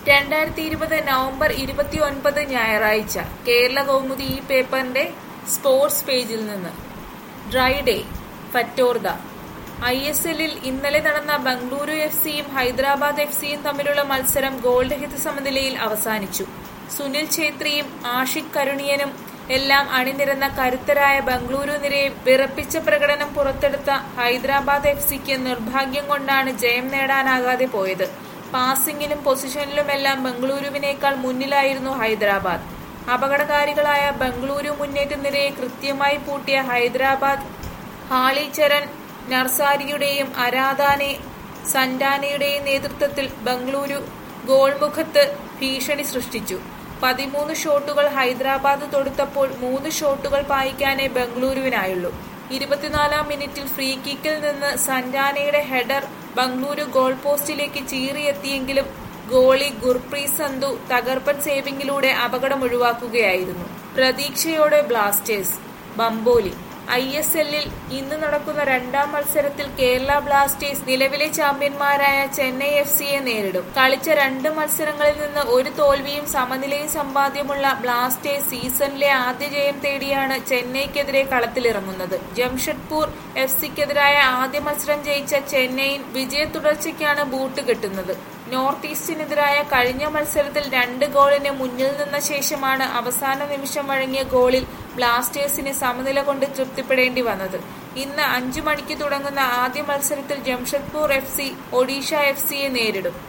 രണ്ടായിരത്തി ഇരുപത് നവംബർ ഇരുപത്തി ഒൻപത് ഞായറാഴ്ച കേരള കൗമുദി ഈ പേപ്പറിന്റെ സ്പോർട്സ് പേജിൽ നിന്ന് dry day Fatorda I S എല്ലിൽ ഇന്നലെ നടന്ന ബംഗളൂരു എഫ് സിയും ഹൈദരാബാദ് എഫ് സിയും തമ്മിലുള്ള മത്സരം ഗോൾ രഹിത സമനിലയിൽ അവസാനിച്ചു സുനിൽ ഛേത്രിയും ആഷിഖ് കരുണിയനും എല്ലാം അണിനിരന്ന കരുത്തരായ ബംഗളൂരു നിരയെ വിറപ്പിച്ച പ്രകടനം പുറത്തെടുത്ത ഹൈദരാബാദ് എഫ് സിക്ക് നിർഭാഗ്യം കൊണ്ടാണ് ജയം നേടാനാകാതെ പോയത് പാസിംഗിലും പൊസിഷനിലുമെല്ലാം ബംഗളൂരുവിനേക്കാൾ മുന്നിലായിരുന്നു ഹൈദരാബാദ് അപകടകാരികളായ ബംഗളൂരു മുന്നേറ്റ നിരയെ കൃത്യമായി പൂട്ടിയ ഹൈദരാബാദ് ഹാളിചരൺ നർസാരിയുടെയും അരാധാനെ സന്റാനയുടെയും നേതൃത്വത്തിൽ ബംഗളൂരു ഗോൾമുഖത്ത് ഭീഷണി സൃഷ്ടിച്ചു പതിമൂന്ന് ഷോട്ടുകൾ ഹൈദരാബാദ് തൊടുത്തപ്പോൾ മൂന്ന് ഷോട്ടുകൾ പായിക്കാനേ ബംഗളൂരുവിനായുള്ളൂ ഇരുപത്തിനാലാം മിനിറ്റിൽ ഫ്രീ കിക്കിൽ നിന്ന് സന്റാനയുടെ ഹെഡർ ബംഗളൂരു ഗോൾ പോസ്റ്റിലേക്ക് ചീറിയെത്തിയെങ്കിലും ഗോളി ഗുർപ്രീത് സന്ധു തകർപ്പൻ സേവിംഗിലൂടെ അപകടം ഒഴിവാക്കുകയായിരുന്നു പ്രതീക്ഷയോടെ ബ്ലാസ്റ്റേഴ്സ് ബംബോലി ഐ എസ് എല്ലിൽ ഇന്ന് നടക്കുന്ന രണ്ടാം മത്സരത്തിൽ കേരള ബ്ലാസ്റ്റേഴ്സ് നിലവിലെ ചാമ്പ്യന്മാരായ ചെന്നൈ എഫ് സിയെ നേരിടും കളിച്ച രണ്ട് മത്സരങ്ങളിൽ നിന്ന് ഒരു തോൽവിയും സമനിലയും സമ്പാദ്യമുള്ള ബ്ലാസ്റ്റേഴ്സ് സീസണിലെ ആദ്യ ജയം തേടിയാണ് ചെന്നൈക്കെതിരെ കളത്തിലിറങ്ങുന്നത് ജംഷഡ്പൂർ എഫ് സിക്കെതിരായ ആദ്യ മത്സരം ജയിച്ച ചെന്നൈയിൻ വിജയ തുടർച്ചയ്ക്കാണ് ബൂട്ട് കെട്ടുന്നത് നോർത്ത് ഈസ്റ്റിനെതിരായ കഴിഞ്ഞ മത്സരത്തിൽ രണ്ട് ഗോളിന് മുന്നിൽ നിന്ന ശേഷമാണ് അവസാന നിമിഷം വഴങ്ങിയ ഗോളിൽ ബ്ലാസ്റ്റേഴ്സിന് സമനില കൊണ്ട് തൃപ്തിപ്പെടേണ്ടി വന്നത് ഇന്ന് അഞ്ചു മണിക്ക് തുടങ്ങുന്ന ആദ്യ മത്സരത്തിൽ Jamshedpur F C Odisha F സിയെ നേരിടും